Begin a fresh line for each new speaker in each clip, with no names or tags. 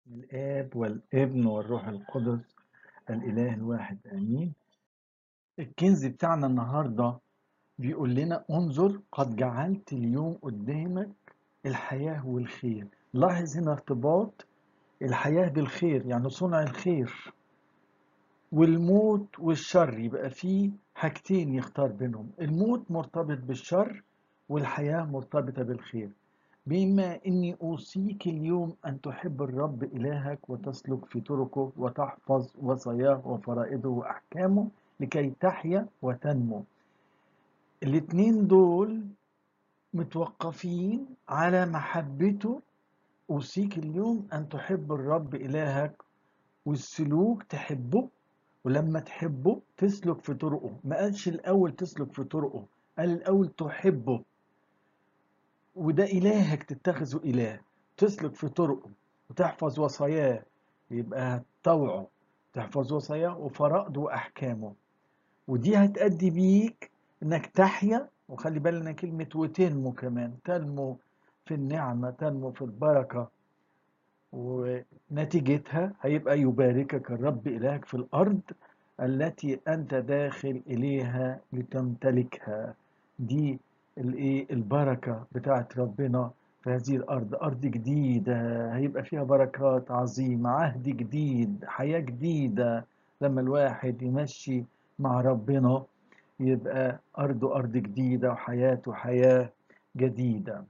الآب والابن والروح القدس الإله الواحد آمين الكنز بتاعنا النهاردة بيقول لنا انظر قد جعلت اليوم قدامك الحياة والخير لاحظ هنا ارتباط الحياة بالخير يعني صنع الخير والموت والشر يبقى فيه حاجتين يختار بينهم الموت مرتبط بالشر والحياة مرتبطة بالخير بما إني أوصيك اليوم أن تحب الرب إلهك وتسلك في طرقه وتحفظ وصاياه وفرائضه وأحكامه لكي تحيا وتنمو الاتنين دول متوقفين على محبته أوصيك اليوم أن تحب الرب إلهك والسلوك تحبه ولما تحبه تسلك في طرقه ما قالش الأول تسلك في طرقه قال الأول تحبه وده إلهك تتخذه إله تسلك في طرقه وتحفظ وصاياه يبقى طوعه تحفظ وصاياه وفرائضه وأحكامه ودي هتأدي بيك إنك تحيا وخلي بالنا كلمة وتنمو كمان تنمو في النعمة تنمو في البركة ونتيجتها هيبقى يباركك الرب إلهك في الأرض التي أنت داخل إليها لتمتلكها دي الايه البركة بتاعت ربنا في هذه الأرض أرض جديدة هيبقى فيها بركات عظيمة عهد جديد حياة جديدة لما الواحد يمشي مع ربنا يبقى أرضه أرض جديدة وحياته حياة جديدة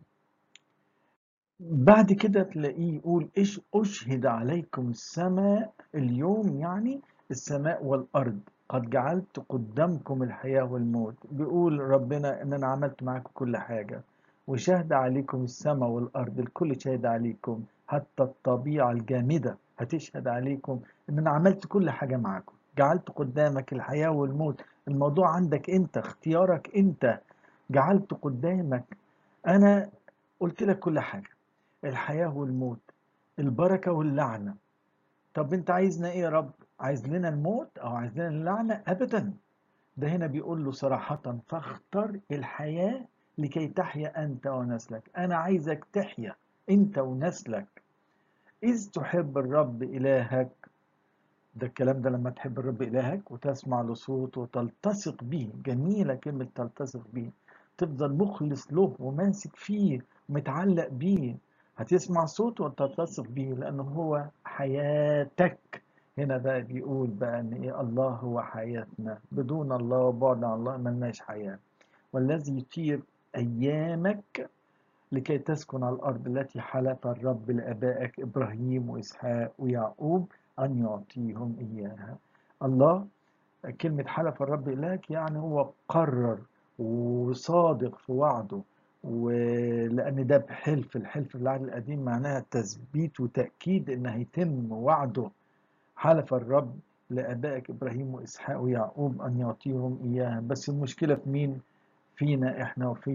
بعد كده تلاقيه يقول إيش أشهد عليكم السماء اليوم يعني السماء والأرض قد جعلت قدامكم الحياة والموت بيقول ربنا ان انا عملت معاكم كل حاجة وشهد عليكم السماء والارض الكل شهد عليكم حتى الطبيعة الجامدة هتشهد عليكم ان انا عملت كل حاجة معاكم جعلت قدامك الحياة والموت الموضوع عندك انت اختيارك انت جعلت قدامك انا قلت لك كل حاجة الحياة والموت البركة واللعنة طب انت عايزنا ايه يا رب عايز لنا الموت او عايز لنا اللعنة ابدا ده هنا بيقول له صراحة فاختر الحياة لكي تحيا انت ونسلك انا عايزك تحيا انت ونسلك اذ تحب الرب الهك ده الكلام ده لما تحب الرب الهك وتسمع لصوته وتلتصق به جميلة كلمة تلتصق به تفضل مخلص له وماسك فيه ومتعلق بيه هتسمع صوته وتلتصق بيه لأنه هو حياتك هنا بقى بيقول بقى ان ايه الله هو حياتنا بدون الله وبعد عن الله ملناش حياة والذي يطير ايامك لكي تسكن على الارض التي حلف الرب لابائك ابراهيم واسحاق ويعقوب ان يعطيهم اياها الله كلمة حلف الرب إلهك يعني هو قرر وصادق في وعده ولأن ده بحلف الحلف في العهد القديم معناها تثبيت وتأكيد إن هيتم وعده حلف الرب لآبائك إبراهيم وإسحاق ويعقوب أن يعطيهم إياها بس المشكلة في مين؟ فينا إحنا وفي